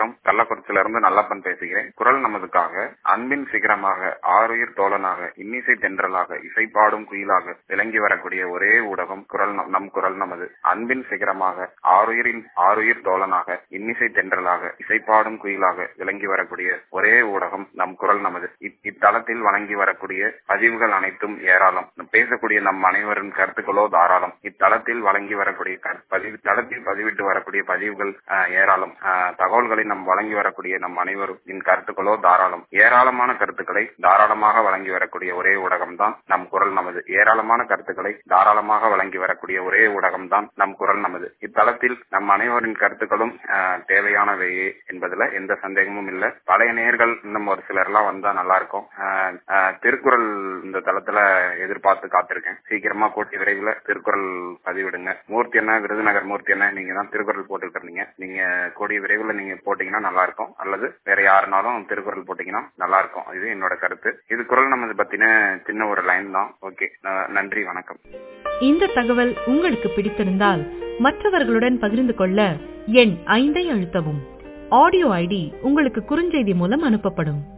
மாவட்டம் கள்ளக்குறிச்சியில இருந்து நல்லப்பன் பேசுகிறேன் குரல் நமதுக்காக அன்பின் சிகரமாக ஆறுயிர் தோழனாக இன்னிசை தென்றலாக இசைப்பாடும் குயிலாக விளங்கி வரக்கூடிய ஒரே ஊடகம் குரல் நம்- நம் குரல் நமது அன்பின் சிகரமாக ஆறுயிரின் ஆறுயிர் தோழனாக இன்னிசை தென்றலாக இசைப்பாடும் குயிலாக விளங்கி வரக்கூடிய ஒரே ஊடகம் நம் குரல் நமது இத்- இத்தளத்தில் வழங்கி வரக்கூடிய பதிவுகள் அனைத்தும் ஏராளம் பேசக்கூடிய நம் அனைவரின் கருத்துக்களோ தாராளம் இத்தளத்தில் வழங்கி வரக்கூடிய கரு- பதிவு தளத்தில் பதிவிட்டு வரக்கூடிய பதிவுகள் அஹ், ஏராளம் அஹ், தகவல்களை நம் வழங்கி வரக்கூடிய நம் அனைவரின் கருத்துக்களோ தாராளம் ஏராளமான கருத்துக்களை தாராளமாக வழங்கி வரக்கூடிய ஒரே ஊடகம் தான் நம் குரல் நமது ஏராளமான கருத்துக்களை தாராளமாக வழங்கி வரக்கூடிய ஒரே ஊடகம் தான் நம் குரல் நமது இத்தளத்தில் நம் அனைவரின் கருத்துக்களும் அஹ், தேவையானவையே என்பதுல எந்த சந்தேகமும் இல்ல பழைய நேர்கள் இன்னும் ஒரு சிலர் எல்லாம் வந்தா நல்லா இருக்கும் அஹ், அஹ், திருக்குறள் இந்த தளத்துல எதிர்பார்த்து காத்திருக்கேன் சீக்கிரமா கூட்டி விரைவில் திருக்குறள் பதிவிடுங்க மூர்த்தி என்ன விருதுநகர் மூர்த்தி என்ன நீங்க தான் திருக்குறள் போட்டுருக்கீங்க நீங்க கூடிய விரைவில் நீங்க போட்டீங்கன்னா நல்லா இருக்கும் அல்லது வேற யாருனாலும் திருக்குறள் போட்டீங்கன்னா நல்லா இருக்கும் இது என்னோட கருத்து இது குரல் நமது பத்தின சின்ன ஒரு லைன் தான் ஓகே நன்றி வணக்கம் இந்த தகவல் உங்களுக்கு பிடித்திருந்தால் மற்றவர்களுடன் பகிர்ந்து கொள்ள எண் ஐந்தை அழுத்தவும் ஆடியோ ஐடி உங்களுக்கு குறுஞ்செய்தி மூலம் அனுப்பப்படும்